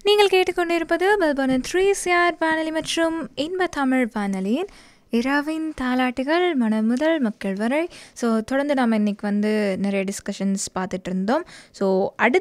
நீங்கள் கேட்டுக்கொண்டிருப்பது மெல்பர்னின் three CR வானொலி மற்றும் இன்ப தமிழ் வானொலியின் இரவின் தாலாட்டுகள் மனம் முதல் மக்கள் வரை ஸோ தொடர்ந்து நாம் இன்னைக்கு வந்து நிறைய டிஸ்கஷன்ஸ் பார்த்துட்டு இருந்தோம் ஸோ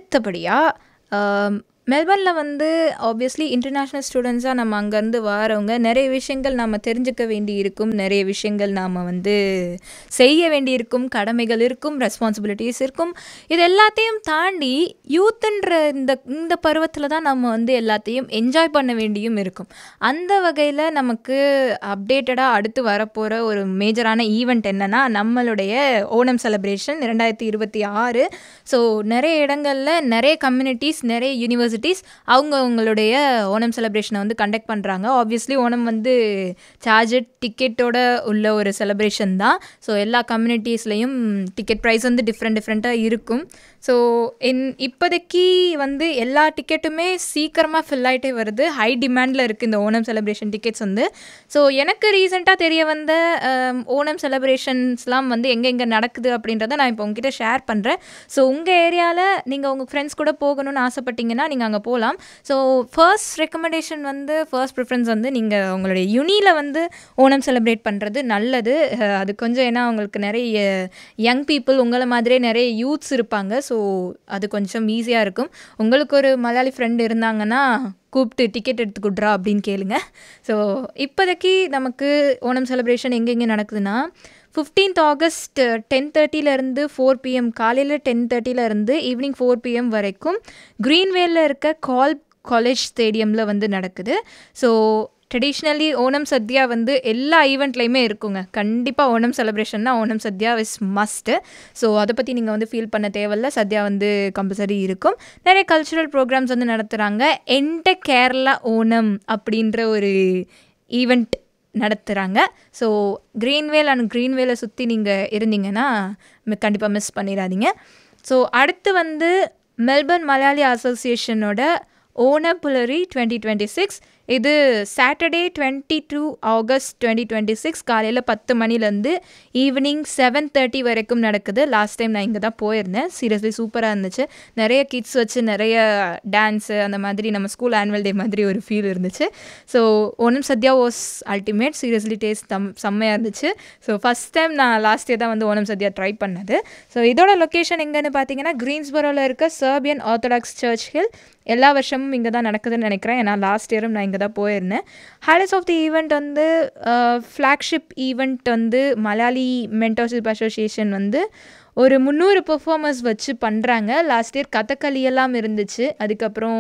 அடுத்தபடியாக மெல்பர்னில் வந்து ஆப்வியஸ்லி இன்டர்நேஷ்னல் ஸ்டூடெண்ட்ஸாக நம்ம அங்கேருந்து வரவங்க நிறைய விஷயங்கள் நாம் தெரிஞ்சுக்க வேண்டி இருக்கும் நிறைய விஷயங்கள் நாம் வந்து செய்ய வேண்டி இருக்கும் கடமைகள் இருக்கும் ரெஸ்பான்சிபிலிட்டிஸ் இருக்கும் இது எல்லாத்தையும் தாண்டி யூத்துன்ற இந்த இந்த பருவத்தில் தான் நம்ம வந்து எல்லாத்தையும் என்ஜாய் பண்ண வேண்டியும் இருக்கும் அந்த வகையில் நமக்கு அப்டேட்டடாக அடுத்து வரப்போகிற ஒரு மேஜரான ஈவெண்ட் என்னென்னா நம்மளுடைய ஓணம் செலிப்ரேஷன் ரெண்டாயிரத்தி இருபத்தி ஆறு ஸோ நிறைய இடங்களில் நிறைய கம்யூனிட்டிஸ் நிறைய யூனிவர்சிட்டிஸ் அவங்க அவங்களுடைய ஓணம் செலிப்ரேஷனை வந்து கண்டக்ட் பண்ணுறாங்க ஆப்வியஸ்லி ஓணம் வந்து சார்ஜட் டிக்கெட்டோட உள்ள ஒரு செலிப்ரேஷன் தான் ஸோ எல்லா கம்யூனிட்டிஸ்லேயும் டிக்கெட் ப்ரைஸ் வந்து டிஃப்ரெண்ட் டிஃப்ரெண்ட்டாக இருக்கும் ஸோ இன் இப்போதைக்கு வந்து எல்லா டிக்கெட்டுமே சீக்கிரமாக ஃபில் ஆகிட்டே வருது ஹை டிமாண்டில் இருக்குது இந்த ஓணம் செலிப்ரேஷன் டிக்கெட்ஸ் வந்து ஸோ எனக்கு ரீசெண்டாக தெரிய வந்த அம், ஓணம் செலிப்ரேஷன்ஸ்லாம் வந்து எங்கெங்கே நடக்குது அப்படின்றத நான் இப்போ உங்ககிட்ட ஷேர் பண்ணுறேன் ஸோ உங்கள் ஏரியாவில் நீங்கள் உங்கள் ஃப்ரெண்ட்ஸ் கூட போகணும்னு ஆசைப்பட்டீங்கன்னா நீங்கள் அங்கே போகலாம் ஸோ ஃபர்ஸ்ட் ரெக்கமெண்டேஷன் வந்து ஃபர்ஸ்ட் ப்ரிஃபரன்ஸ் வந்து நீங்கள் உங்களுடைய யுனியில் வந்து ஓணம் செலிப்ரேட் பண்ணுறது நல்லது அஹ், அது கொஞ்சம் ஏன்னா உங்களுக்கு நிறைய யங் பீப்புள் உங்களை மாதிரியே நிறைய யூத்ஸ் இருப்பாங்க ஸோ அது கொஞ்சம் ஈஸியாக இருக்கும் உங்களுக்கு ஒரு மலையாளி ஃப்ரெண்ட் இருந்தாங்கன்னா கூப்பிட்டு டிக்கெட் எடுத்து கொடுறா அப்படின்னு கேளுங்க ஸோ இப்போதைக்கு நமக்கு ஓணம் செலிப்ரேஷன் எங்கெங்கே நடக்குதுன்னா ஃபிஃப்டீன்த் ஆகஸ்ட் டென் தேர்ட்டிலேருந்து ஃபோர் பிஎம் காலையில் டென் தேர்ட்டிலேருந்து ஈவினிங் ஃபோர் பிஎம் வரைக்கும் க்ரீன்வேல இருக்க கால் காலேஜ் ஸ்டேடியமில் வந்து நடக்குது ஸோ ட்ரெடிஷ்னலி ஓணம் சத்யா வந்து எல்லா ஈவெண்ட்லேயுமே இருக்குங்க கண்டிப்பாக ஓணம் செலிப்ரேஷன்னா Onam sadya is must so அதை பற்றி நீங்கள் வந்து ஃபீல் பண்ண தேவையில்ல சத்யா வந்து கம்பல்சரி இருக்கும் நிறைய கல்ச்சுரல் ப்ரோக்ராம்ஸ் வந்து நடத்துகிறாங்க என்ட கேரளா ஓணம் அப்படின்ற ஒரு ஈவெண்ட் நடத்துகிறாங்க ஸோ க்ரீன்வேல் அண்ட் க்ரீன்வேலை சுற்றி நீங்கள் இருந்தீங்கன்னா கண்டிப்பாக மிஸ் பண்ணிடாதீங்க ஸோ அடுத்து வந்து மெல்பர்ன் மலையாளி அசோசியேஷனோட ஓனப்புலரி டுவெண்ட்டி டுவெண்ட்டி சிக்ஸ் இது Saturday twenty two August twenty twenty six காலையில் பத்து மணிலேருந்து ஈவினிங் செவன் தேர்ட்டி வரைக்கும் நடக்குது லாஸ்ட் டைம் நான் இங்கே தான் போயிருந்தேன் சீரியஸ்லி சூப்பராக இருந்துச்சு நிறைய கிட்ஸ் வச்சு நிறைய டான்ஸு அந்த மாதிரி நம்ம ஸ்கூல் ஆனுவல் டே மாதிரி ஒரு ஃபீல் இருந்துச்சு ஸோ ஒன்றும் sadya was ultimate seriously taste தம் செம்மையாக இருந்துச்சு ஸோ ஃபஸ்ட் டைம் நான் லாஸ்ட் இயர் தான் வந்து ஓணம் சத்யா ட்ரை பண்ணது ஸோ இதோட லொக்கேஷன் எங்கன்னு பார்த்தீங்கன்னா க்ரீன்ஸ்பரோவில் இருக்க சர்பியன் ஆர்த்தடாக்ஸ் சர்ச் ஹில் எல்லா வருஷமும் இங்கே தான் நடக்குதுன்னு நினைக்கிறேன் ஏன்னா லாஸ்ட் இயரும் நான் இங்கே தான் போயிருந்தேன் ஹைலைட்ஸ் ஆஃப் தி ஈவெண்ட் வந்து ஃப்ளாக்ஷிப் ஈவெண்ட் வந்து மலையாளி மென்டர்ஷிப் அசோசியேஷன் வந்து ஒரு முந்நூறு பெர்ஃபார்மர்ஸ் வச்சு பண்ணுறாங்க லாஸ்ட் இயர் கதகளி எல்லாம் இருந்துச்சு அதுக்கப்புறம்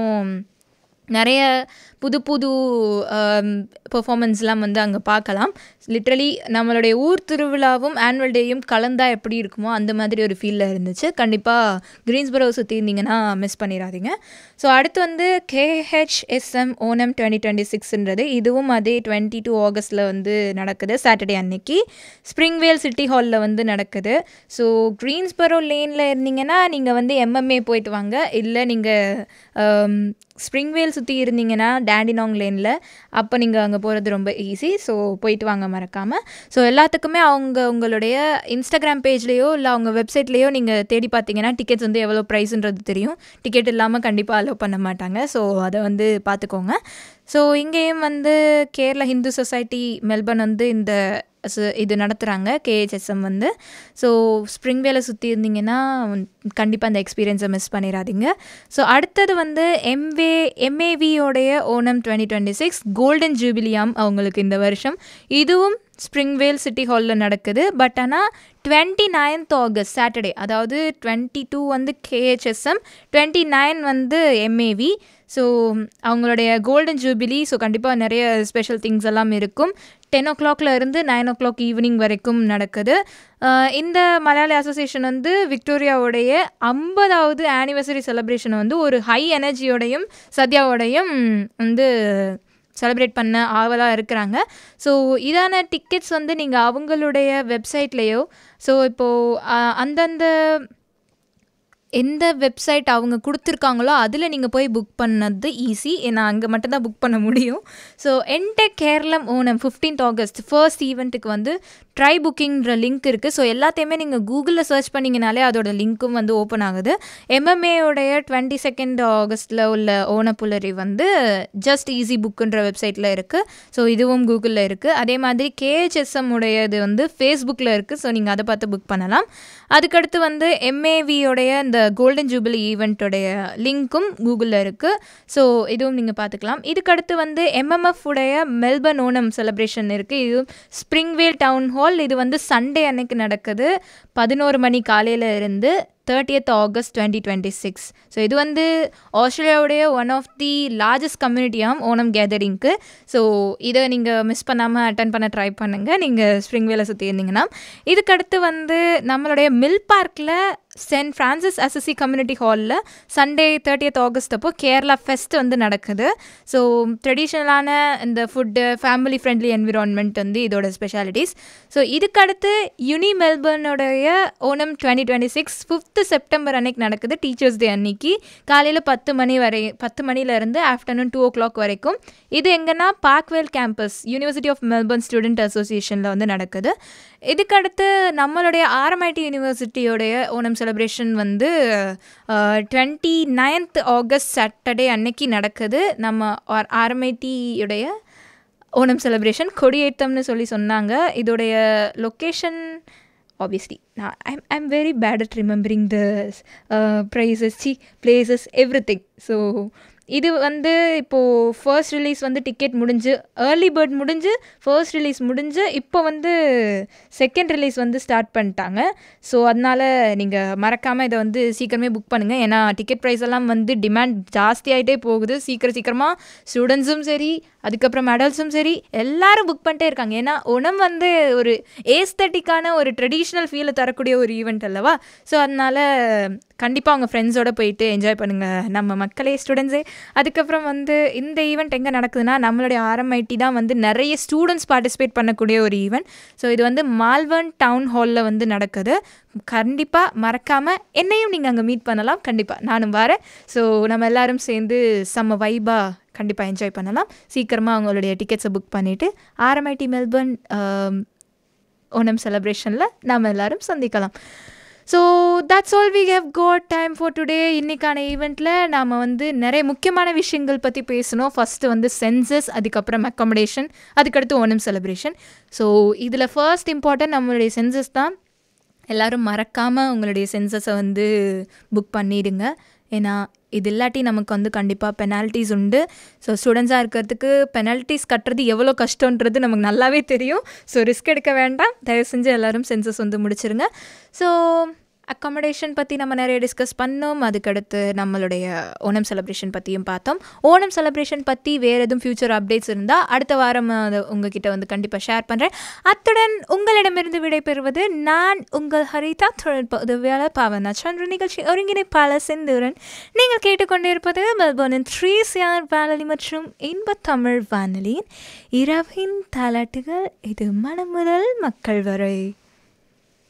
நிறைய புது புது பெர்ஃபார்மன்ஸ்லாம் வந்து அங்கே பார்க்கலாம் லிட்ரலி நம்மளுடைய ஊர் திருவிழாவும் ஆனுவல் டேயும் கலந்தா எப்படி இருக்குமோ அந்த மாதிரி ஒரு ஃபீலில் இருந்துச்சு கண்டிப்பாக க்ரீன்ஸ்பரோ சுற்றி இருந்தீங்கன்னா மிஸ் பண்ணிடாதீங்க ஸோ அடுத்து வந்து கேஹெச்எஸ்எம் ஓனம் டுவெண்ட்டி டுவெண்ட்டி சிக்ஸ்ன்றது இதுவும் அதே டுவெண்ட்டி டூ ஆகஸ்ட்டில் வந்து நடக்குது சாட்டர்டே அன்னைக்கு ஸ்ப்ரிங்வேல் சிட்டி ஹாலில் வந்து நடக்குது ஸோ க்ரீன்ஸ்பரோ லேனில் இருந்தீங்கன்னா நீங்கள் வந்து எம்எம்ஏ போயிட்டு வாங்க இல்லை நீங்கள் ஸ்ப்ரிங்வேல் சுற்றி இருந்தீங்கன்னா டேண்டினாங் லேனில் அப்போ நீங்கள் அங்கே போகிறது ரொம்ப ஈஸி ஸோ போயிட்டு வாங்க மறக்காமல் ஸோ எல்லாத்துக்குமே அவங்க உங்களுடைய இன்ஸ்டாகிராம் பேஜ்லேயோ இல்லை அவங்க வெப்சைட்லேயோ நீங்கள் தேடி பார்த்தீங்கன்னா டிக்கெட்ஸ் வந்து எவ்வளோ ப்ரைஸ்ன்றது தெரியும் டிக்கெட் இல்லாமல் கண்டிப்பாக அலோவ் பண்ண மாட்டாங்க ஸோ அதை வந்து பார்த்துக்கோங்க ஸோ இங்கேயும் வந்து கேரளா ஹிந்து சொசைட்டி மெல்பர்ன் வந்து இந்த ச- இது நடத்துகிறாங்க கேஹெச்எஸ்எம் வந்து ஸோ ஸ்ப்ரிங் வேலை சுற்றி இருந்தீங்கன்னா கண்டிப்பாக அந்த எக்ஸ்பீரியன்ஸை மிஸ் பண்ணிடாதீங்க ஸோ அடுத்தது வந்து எம்வே எம்ஏவியோடைய Onam twenty twenty six golden ஜூபிலியாம் அவங்களுக்கு இந்த வருஷம் இதுவும் ஸ்ப்ரிங்வேல் சிட்டி ஹாலில் நடக்குது பட் ஆனால் டுவெண்ட்டி நைன்த் ஆகஸ்ட் சாட்டர்டே அதாவது டுவெண்ட்டி டூ வந்து கேஹெச்எஸ்எம் டுவெண்ட்டி நைன் வந்து எம்ஏவி ஸோ அவங்களுடைய கோல்டன் ஜூபிலி ஸோ கண்டிப்பாக நிறைய ஸ்பெஷல் திங்ஸ் எல்லாம் இருக்கும் டென் ஓ கிளாக்ல இருந்து நைன் ஓ கிளாக் ஈவினிங் வரைக்கும் நடக்குது அஹ் இந்த மலையாளி அசோசியேஷன் வந்து விக்டோரியாவுடைய ஐம்பதாவது ஆனிவர்சரி செலிப்ரேஷனை வந்து ஒரு ஹை எனர்ஜியோடையும் சத்யாவோடையும் வந்து செலிப்ரேட் பண்ண ஆவலாக இருக்கிறாங்க ஸோ இதான டிக்கெட்ஸ் வந்து நீங்கள் அவங்களுடைய வெப்சைட்லேயோ ஸோ இப்போது அந்தந்த எந்த வெப்சைட் அவங்க கொடுத்துருக்காங்களோ அதில் நீங்கள் போய் புக் பண்ணது ஈஸி ஏன்னா அங்கே மட்டும்தான் புக் பண்ண முடியும் so Ente Keralam Onam fifteenth August first ஈவெண்ட்டுக்கு வந்து ட்ரை புக்கிங்ன்ற லிங்க் இருக்குது ஸோ எல்லாத்தையுமே நீங்கள் கூகுளில் சர்ச் பண்ணிங்கனாலே அதோட லிங்க்கும் வந்து ஓப்பன் ஆகுது எம்எம்ஏயோடைய டுவெண்ட்டி செகண்ட் ஆகஸ்ட்டில் உள்ள ஓணப்புலரி வந்து ஜஸ்ட் ஈஸி புக்குன்ற வெப்சைட்டில் இருக்குது ஸோ இதுவும் கூகுளில் இருக்குது அதே மாதிரி கேஹெச்எஸ்எம் உடையது வந்து ஃபேஸ்புக்கில் இருக்குது ஸோ நீங்கள் அதை பார்த்து புக் பண்ணலாம் அதுக்கடுத்து வந்து எம்ஏவியோடைய இந்த கோல்டன் ஜூபிலி ஈவெண்ட்டோடைய லிங்க்கும் கூகுளில் இருக்குது ஸோ இதுவும் நீங்கள் பார்த்துக்கலாம் இதுக்கடுத்து வந்து எம்எம்எஃப் உடைய மெல்பர்ன் ஓணம் செலிப்ரேஷன் இருக்குது இதுவும் ஸ்ப்ரிங்வேல் டவுன் ஹால் இது வந்து சண்டே அன்னைக்கு நடக்குது பதினோரு மணி காலையில் இருந்து thirtieth August twenty twenty six so இது வந்து ஆஸ்திரேலியாவுடைய ஒன் ஆஃப் தி லார்ஜஸ்ட் கம்யூனிட்டியாம் ஓணம் கேதரிங்க்கு ஸோ இதை நீங்கள் மிஸ் பண்ணாமல் அட்டன் பண்ண ட்ரை பண்ணுங்கள் நீங்கள் ஸ்ப்ரிங்வேல சுற்றி இருந்தீங்கன்னா இதுக்கடுத்து வந்து நம்மளுடைய மில் பார்க்கில் சென்ட் ஃப்ரான்சிஸ் அசசி கம்யூனிட்டி ஹாலில் சண்டே தேர்ட்டியத் ஆகஸ்ட் அப்போ கேரளா ஃபெஸ்ட் வந்து நடக்குது ஸோ ட்ரெடிஷ்னலான இந்த ஃபுட்டு ஃபேமிலி ஃப்ரெண்ட்லி என்விரான்மெண்ட் வந்து இதோட ஸ்பெஷாலிட்டிஸ் ஸோ இதுக்கடுத்து யுனி மெல்பர்னோடைய Onam twenty twenty six fifth September அன்னைக்கு நடக்குது டீச்சர்ஸ் டே அன்னைக்கு காலையில் பத்து மணி வரை பத்து மணிலேருந்து ஆஃப்டர்நூன் டூ ஓ கிளாக் வரைக்கும் இது எங்கன்னா Parkville campus University of Melbourne student அசோசியேஷனில் வந்து நடக்குது இதுக்கடுத்து நம்மளுடைய ஆர்எம்ஐடி யூனிவர்சிட்டியோடைய ஓணம் செலிப்ரேஷன் வந்து டுவெண்ட்டி நைன்த் ஆகஸ்ட் சாட்டர்டே அன்னைக்கு நடக்குது நம்ம ஆர்எம்ஐடியுடைய ஓணம் செலிப்ரேஷன் கொடியேற்றம்னு சொல்லி சொன்னாங்க இதோடைய லொக்கேஷன் ஆப்வியஸ்லி நான் I'm I'm very bad at remembering the prices சி பிளேசஸ் எவ்ரி திங் ஸோ இது வந்து இப்போது ஃபர்ஸ்ட் ரிலீஸ் வந்து டிக்கெட் முடிஞ்சு ஏர்லி பேர்ட் முடிஞ்சு ஃபர்ஸ்ட் ரிலீஸ் முடிஞ்சு இப்போ வந்து செகண்ட் ரிலீஸ் வந்து ஸ்டார்ட் பண்ணிட்டாங்க ஸோ அதனால் நீங்கள் மறக்காமல் இதை வந்து சீக்கிரமே புக் பண்ணுங்கள் ஏன்னா டிக்கெட் ப்ரைஸ் எல்லாம் வந்து டிமாண்ட் ஜாஸ்தி ஆகிட்டே போகுது சீக்கிரம் சீக்கிரமாக ஸ்டூடெண்ட்ஸும் சரி அதுக்கப்புறம் அடல்ட்ஸும் சரி எல்லாரும் புக் பண்ணிட்டே இருக்காங்க ஏன்னா உணம் வந்து ஒரு ஏஸ்தட்டிக்கான ஒரு ட்ரெடிஷ்னல் ஃபீலை தரக்கூடிய ஒரு ஈவெண்ட் அல்லவா ஸோ அதனால் கண்டிப்பாக அவங்க ஃப்ரெண்ட்ஸோடு போயிட்டு என்ஜாய் பண்ணுங்கள் நம்ம மக்களே ஸ்டூடெண்ட்ஸே அதுக்கப்புறம் வந்து இந்த ஈவெண்ட் எங்கே நடக்குதுன்னா நம்மளுடைய ஆர்எம்ஐடி தான் வந்து நிறைய ஸ்டூடெண்ட்ஸ் பார்ட்டிசிபேட் பண்ணக்கூடிய ஒரு ஈவெண்ட் ஸோ இது வந்து மால்வர்ன் டவுன் ஹாலில் வந்து நடக்குது கண்டிப்பாக மறக்காமல் என்னையும் நீங்கள் அங்கே மீட் பண்ணலாம் கண்டிப்பாக நானும் வரேன் ஸோ நம்ம எல்லாரும் சேர்ந்து செம்ம வைபாக கண்டிப்பாக என்ஜாய் பண்ணலாம் சீக்கிரமாக அவங்களுடைய டிக்கெட்ஸை புக் பண்ணிவிட்டு ஆர்எம்ஐடி மெல்பர்ன் ஓணம் செலிப்ரேஷனில் நாம் எல்லோரும் சந்திக்கலாம் so that's all we have got time for today இன்றைக்கான ஈவெண்ட்டில் நாம் வந்து நிறைய முக்கியமான விஷயங்கள் பற்றி பேசணும் ஃபஸ்ட்டு வந்து சென்சஸ் அதுக்கப்புறம் அக்காமடேஷன் அதுக்கடுத்து ஓணம் செலிப்ரேஷன் ஸோ இதில் ஃபர்ஸ்ட் இம்பார்ட்டன்ட் நம்மளுடைய சென்சஸ் தான் எல்லோரும் மறக்காமல் உங்களுடைய சென்சஸை வந்து புக் பண்ணிடுங்க ஏன்னா இது இல்லாட்டி நமக்கு வந்து கண்டிப்பாக பெனால்ட்டிஸ் உண்டு ஸோ ஸ்டூடெண்ட்ஸாக இருக்கிறதுக்கு பெனால்ட்டிஸ் கட்டுறது எவ்வளோ கஷ்டன்றது நமக்கு நல்லாவே தெரியும் ஸோ ரிஸ்க் எடுக்க வேண்டாம் தயவு செஞ்சு எல்லோரும் சென்சஸ் வந்து முடிச்சிருங்க ஸோ அக்காமடேஷன் பற்றி நம்ம நிறைய டிஸ்கஸ் பண்ணோம் அதுக்கடுத்து நம்மளுடைய ஓணம் செலிப்ரேஷன் பற்றியும் பார்த்தோம் ஓணம் செலிப்ரேஷன் பற்றி வேறு எதுவும் ஃப்யூச்சர் அப்டேட்ஸ் இருந்தால் அடுத்த வாரம் அதை உங்ககிட்ட வந்து கண்டிப்பாக ஷேர் பண்ணுறேன் அத்துடன் உங்களிடமிருந்து விடைபெறுவது நான் உங்கள் ஹரிதா தொழில்நுட்ப உதவியாளர் பாவனா சந்திர நிகழ்ச்சி ஒருங்கிணைப்பாளர் செந்தூரன் நீங்கள் கேட்டுக்கொண்டிருப்பது மெல்போர்னின் த்ரீ சிஆர் வானொலி மற்றும் இன்ப தமிழ் வானொலியின் இரவின் தாலாட்டுகள் இது மனம் முதல் மக்கள் வரை